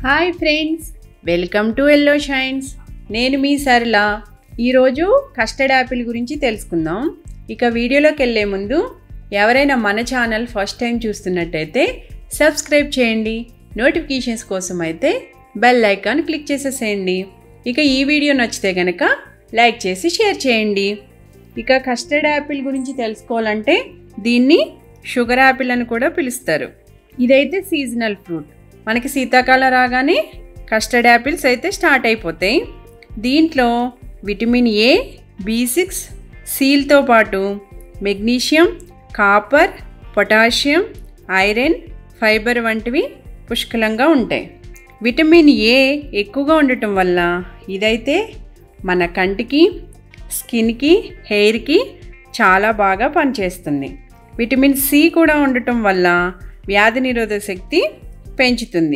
hi friends welcome to yellow shines నేను మీ సరళ ఈరోజు కస్టర్డ్ యాపిల్ గురించి తెలుసుకుందాం ఇక వీడియోలోకి వెళ్ళే ముందు ఎవరైనా మన ఛానల్ ఫస్ట్ టైం చూస్తున్నట్టయితే సబ్స్క్రైబ్ చేయండి నోటిఫికేషన్స్ కోసం అయితే బెల్ ఐకాన్ క్లిక్ చేసేసేయండి ఇక ఈ వీడియో నచ్చితే కనుక లైక్ చేసి షేర్ చేయండి ఇక కస్టర్డ్ యాపిల్ గురించి తెలుసుకోవాలంటే దీన్ని షుగర్ యాపిల్ అని కూడా పిలుస్తారు ఇదైతే సీజనల్ ఫ్రూట్ మనకి శీతాకాలం రాగానే కస్టర్డ్ యాపిల్స్ అయితే స్టార్ట్ అయిపోతాయి దీంట్లో విటమిన్ ఏ బి సిక్స్ సీల్తో పాటు magnesium copper potassium iron fibre వంటివి పుష్కలంగా ఉంటాయి విటమిన్ ఏ ఎక్కువగా ఉండటం వల్ల ఇదైతే మన కంటికి స్కిన్కి హెయిర్కి చాలా బాగా పనిచేస్తుంది విటమిన్ సి కూడా ఉండటం వల్ల వ్యాధి నిరోధక శక్తి పెంచుతుంది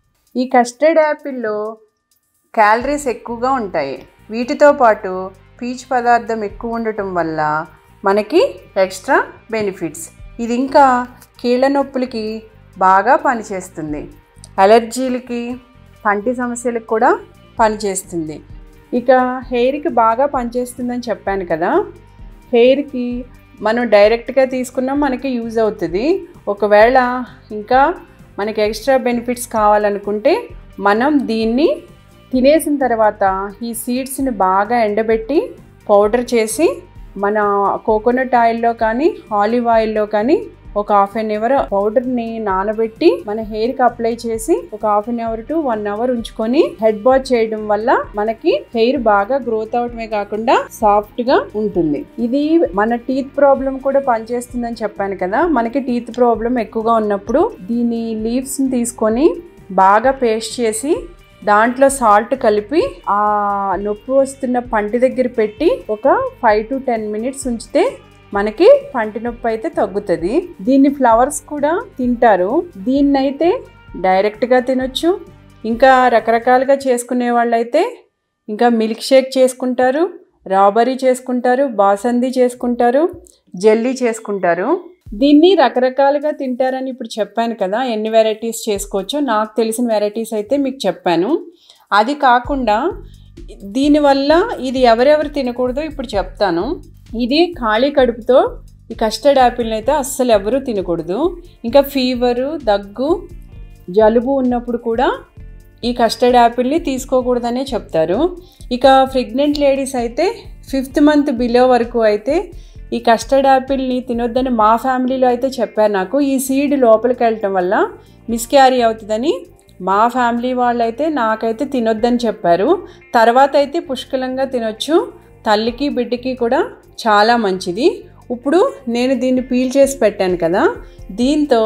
ఈ కస్టర్డ్ యాపిల్లో క్యాలరీస్ ఎక్కువగా ఉంటాయి వీటితో పాటు పీచు పదార్థం ఎక్కువ ఉండటం వల్ల మనకి ఎక్స్ట్రా బెనిఫిట్స్ ఇది ఇంకా కీళ్ళ నొప్పులకి బాగా పనిచేస్తుంది అలర్జీలకి పంటి సమస్యలకు కూడా పనిచేస్తుంది ఇక హెయిర్కి బాగా పనిచేస్తుందని చెప్పాను కదా హెయిర్కి మనం డైరెక్ట్గా తీసుకున్నా మనకి యూజ్ అవుతుంది ఒకవేళ ఇంకా మనకి ఎక్స్ట్రా బెనిఫిట్స్ కావాలనుకుంటే మనం దీన్ని తినేసిన తర్వాత ఈ సీడ్స్ని బాగా ఎండబెట్టి పౌడర్ చేసి మన కోకోనట్ ఆయిల్లో కానీ ఆలివ్ ఆయిల్లో కానీ ఒక హాఫ్ అన్ అవర్ పౌడర్ని నానబెట్టి మన హెయిర్కి అప్లై చేసి ఒక half an hour to one hour ఉంచుకొని హెడ్ బాత్ చేయడం వల్ల మనకి హెయిర్ బాగా గ్రోత్ అవటమే కాకుండా సాఫ్ట్ గా ఉంటుంది ఇది మన టీత్ ప్రాబ్లం కూడా పనిచేస్తుందని చెప్పాను కదా మనకి టీత్ ప్రాబ్లం ఎక్కువగా ఉన్నప్పుడు దీని లీవ్స్ ని తీసుకొని బాగా పేస్ట్ చేసి దాంట్లో సాల్ట్ కలిపి ఆ నొప్పి వస్తున్న పంటి దగ్గర పెట్టి ఒక ఫైవ్ టు టెన్ మినిట్స్ ఉంచితే మనకి పంటి నొప్పి అయితే తగ్గుతుంది దీన్ని ఫ్లవర్స్ కూడా తింటారు దీన్నైతే డైరెక్ట్గా తినొచ్చు ఇంకా రకరకాలుగా చేసుకునే వాళ్ళైతే ఇంకా మిల్క్ షేక్ చేసుకుంటారు రాబరీ చేసుకుంటారు బాసందీ చేసుకుంటారు జెల్లీ చేసుకుంటారు దీన్ని రకరకాలుగా తింటారని ఇప్పుడు చెప్పాను కదా ఎన్ని వెరైటీస్ చేసుకోవచ్చో నాకు తెలిసిన వెరైటీస్ అయితే మీకు చెప్పాను అది కాకుండా దీనివల్ల ఇది ఎవరెవరు తినకూడదో ఇప్పుడు చెప్తాను ఇది ఖాళీ కడుపుతో ఈ కస్టర్డ్ యాపిల్ని అయితే అస్సలు ఎవరూ తినకూడదు ఇంకా ఫీవరు దగ్గు జలుబు ఉన్నప్పుడు కూడా ఈ కస్టర్డ్ యాపిల్ని తీసుకోకూడదనే చెప్తారు ఇక ప్రెగ్నెంట్ లేడీస్ అయితే ఫిఫ్త్ మంత్ బిలో వరకు అయితే ఈ కస్టర్డ్ యాపిల్ని తినొద్దని మా ఫ్యామిలీలో అయితే చెప్పారు నాకు ఈ సీడ్ లోపలికి వెళ్ళటం వల్ల మిస్క్యారీ అవుతుందని మా ఫ్యామిలీ వాళ్ళైతే నాకైతే తినొద్దని చెప్పారు తర్వాత అయితే పుష్కలంగా తినొచ్చు తల్లికి బిడ్డకి కూడా చాలా మంచిది ఇప్పుడు నేను దీన్ని పీల్ చేసి పెట్టాను కదా దీంతో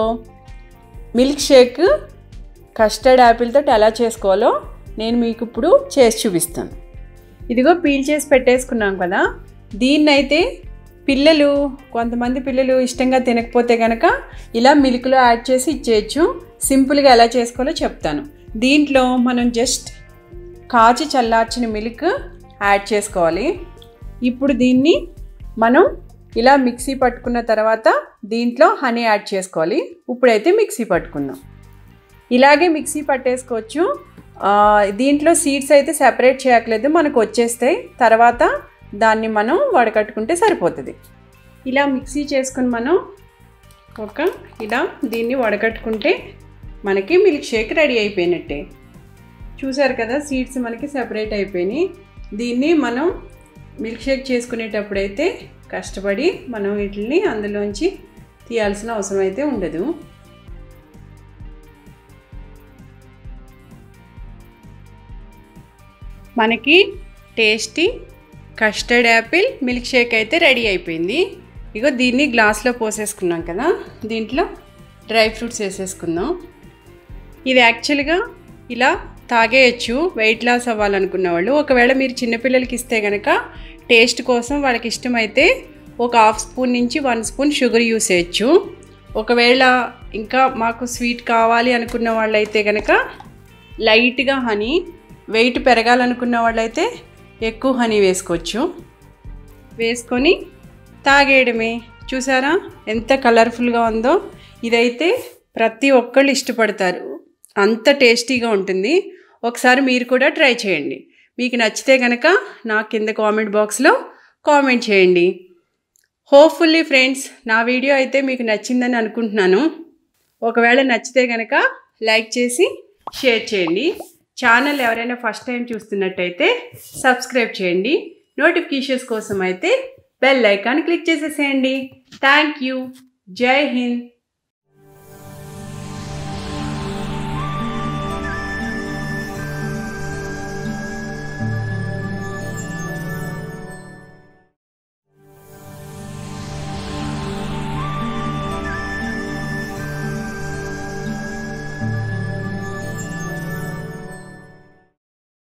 మిల్క్ షేక్ కస్టర్డ్ యాపిల్తో ఎలా చేసుకోవాలో నేను మీకు ఇప్పుడు చేసి చూపిస్తాను ఇదిగో పీల్ చేసి పెట్టేసుకున్నాం కదా దీన్నైతే పిల్లలు కొంతమంది పిల్లలు ఇష్టంగా తినకపోతే కనుక ఇలా మిల్క్లో యాడ్ చేసి ఇచ్చేయచ్చు సింపుల్గా ఎలా చేసుకోవాలో చెప్తాను దీంట్లో మనం జస్ట్ కాచి చల్లార్చిన మిల్క్ యాడ్ చేసుకోవాలి ఇప్పుడు దీన్ని మనం ఇలా మిక్సీ పట్టుకున్న తర్వాత దీంట్లో హనీ యాడ్ చేసుకోవాలి ఇప్పుడైతే మిక్సీ పట్టుకుందాం ఇలాగే మిక్సీ పట్టేసుకోవచ్చు దీంట్లో సీడ్స్ అయితే సెపరేట్ చేయట్లేదు మనకు వచ్చేస్తాయి తర్వాత దాన్ని మనం వడకట్టుకుంటే సరిపోతుంది ఇలా మిక్సీ చేసుకుని మనం ఒక ఇలా దీన్ని వడకట్టుకుంటే మనకి మిల్క్ షేక్ రెడీ అయిపోయినట్టే చూసారు కదా సీడ్స్ మనకి సెపరేట్ అయిపోయినాయి దీన్ని మనం మిల్క్ షేక్ చేసుకునేటప్పుడు అయితే కష్టపడి మనం వీటిని అందులోంచి తీయాల్సిన అవసరం అయితే ఉండదు మనకి tasty custard apple milkshake అయితే రెడీ అయిపోయింది ఇగో దీన్ని గ్లాస్లో పోసేసుకున్నాం కదా దీంట్లో డ్రై ఫ్రూట్స్ వేసేసుకుందాం ఇది యాక్చువల్గా ఇలా తాగేయచ్చు వెయిట్ లాస్ అవ్వాలనుకున్న వాళ్ళు ఒకవేళ మీరు చిన్నపిల్లలకి ఇస్తే కనుక టేస్ట్ కోసం వాళ్ళకి ఇష్టమైతే ఒక హాఫ్ స్పూన్ నుంచి వన్ స్పూన్ షుగర్ యూస్ చేయొచ్చు ఒకవేళ ఇంకా మాకు స్వీట్ కావాలి అనుకున్న వాళ్ళైతే కనుక లైట్గా హనీ వెయిట్ పెరగాలనుకున్న వాళ్ళైతే ఎక్కువ హనీ వేసుకోవచ్చు వేసుకొని తాగేయడమే చూసారా ఎంత కలర్ఫుల్గా ఉందో ఇదైతే ప్రతి ఒక్కళ్ళు ఇష్టపడతారు అంత టేస్టీగా ఉంటుంది ఒకసారి మీరు కూడా ట్రై చేయండి మీకు నచ్చితే కనుక నా కింద కామెంట్ బాక్స్లో కామెంట్ చేయండి హోప్ఫుల్లీ ఫ్రెండ్స్ నా వీడియో అయితే మీకు నచ్చిందని అనుకుంటున్నాను ఒకవేళ నచ్చితే కనుక లైక్ చేసి షేర్ చేయండి ఛానల్ ఎవరైనా ఫస్ట్ టైం చూస్తున్నట్టయితే సబ్స్క్రైబ్ చేయండి నోటిఫికేషన్స్ కోసం అయితే బెల్ ఐకాన్ క్లిక్ చేసేసేయండి థ్యాంక్ యూ జై హింద్